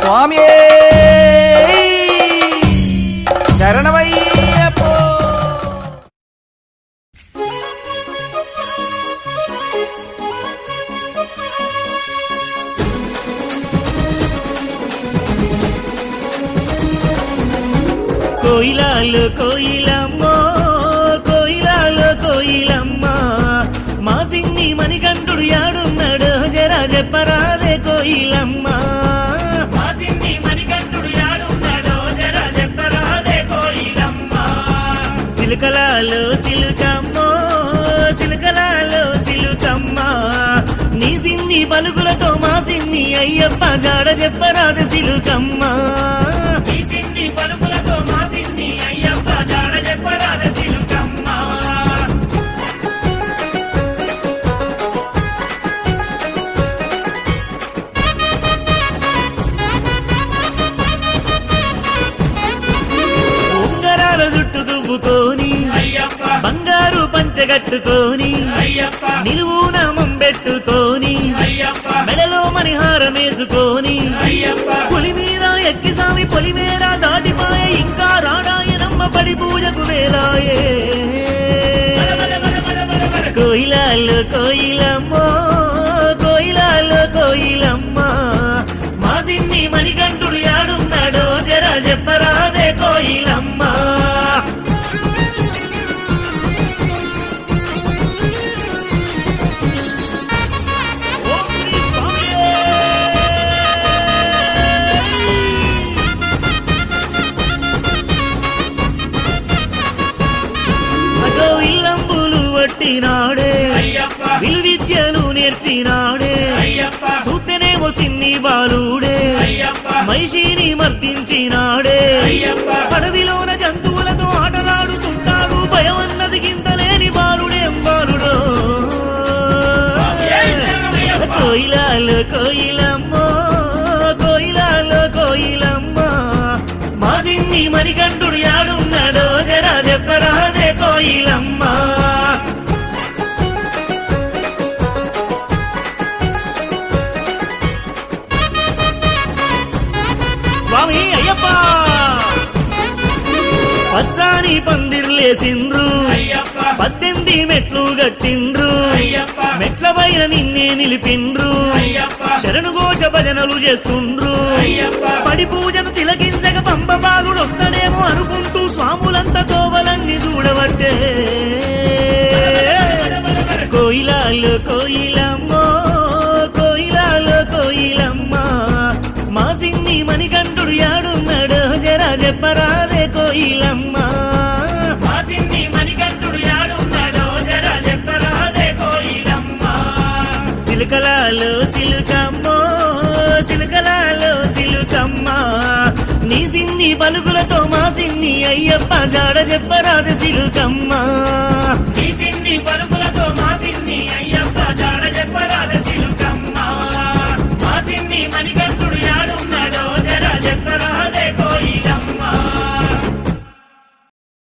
స్వామి శరణమయ్యప్పో కోయిలాలు కోయిలమ్మ కోయిలాలు కోయిలమ్మ మా సిన్ని మణికంఠుడు యాడున్నాడు జరా చెప్పరాదే కోయిలమ్మ మా సిన్ని మణికంఠుడు యాడున్నాడో జరా చెప్పరాదే కోయిలమ్మ సిలుకలాలో సిలుకమ్మ సిలుకలాలో సిలుకమ్మ నీ సిన్ని పలుకులతో మా సిన్ని అయ్యప్ప జాడ చెప్పరాదు సిలుకమ్మ నీ సిన్ని పలుకులతో మా సిన్ని అయ్యప్ప జాడ చెప్పరాదు సిలుకమ్మ ఉంగరాల జుట్టు దువ్వుకొని బంగారు పంచగట్టుకొని నిలువు నామం పెట్టుకొని మెడలో మణిహారమేసుకొని పులి మీద ఎక్కి సామి పొలి మేర దాటిపాయ ఇంకా రాడాయనమ్మ పడి పూజకు వేలాయే కోయిలాలు కోయిలమ్మో కోయిలాలు కోయిలమ్మ మా సిన్ని మణికంఠుడు యాడున్నాడో జరా చెప్పరాదే కోయిలమ్మ ఓం శ్రీ స్వామియే! అటో ఇల్లంబులు వట్టినాడే విలు విద్యలు నేర్చినాడే సూతనేమో సిన్ని బాలుడే మహిషిని మర్దించినాడే అడవిలోన జంతువులతో ఆటలాడుతుంటాడు భయం అన్నది గింత లేని బాలుడేం బాలుడో కోయిలాలు కోయిలమ్మో కోయిలాలు కోయిలమ్మ మా సిన్ని మరికంఠుడు యాడున్నాడో జరా చెప్పరాదే కోయిలమ్మ స్వామి అయ్యప్ప పచ్చాని పందిర్లేసిండ్రు పద్దెనిమిది మెట్లు గట్టిండ్రు మెట్ల పైన నిన్నే నిలిపిండ్రు శరణు ఘోష భజనలు చేస్తుండ్రు పడి పూజను తిలకించక పంప బాలుడు వస్తాడేమో అనుకుంటూ స్వాములంతా తోవలన్నీ చూడబట్టే కోయిలాలు కోయిలమ్మో కోయిలాలు కోయిలమ్మ మా సిన్ని మణికంఠుడు యాడున్నాడు జరా చెప్పరాదే కోయిలమ్మ మా సిన్ని మణికంఠుడు యాడున్నాడో జరా చెప్పరాదే కోయిలమ్మ సిలుకలాలో సిలుకమ్మో సిలుకలాలో సిలుకమ్మ నీ సిన్ని పలుకులతో మా సిన్ని అయ్యప్ప జాడ చెప్పరాదు సిలుకమ్మ నీ సిన్ని పలుకు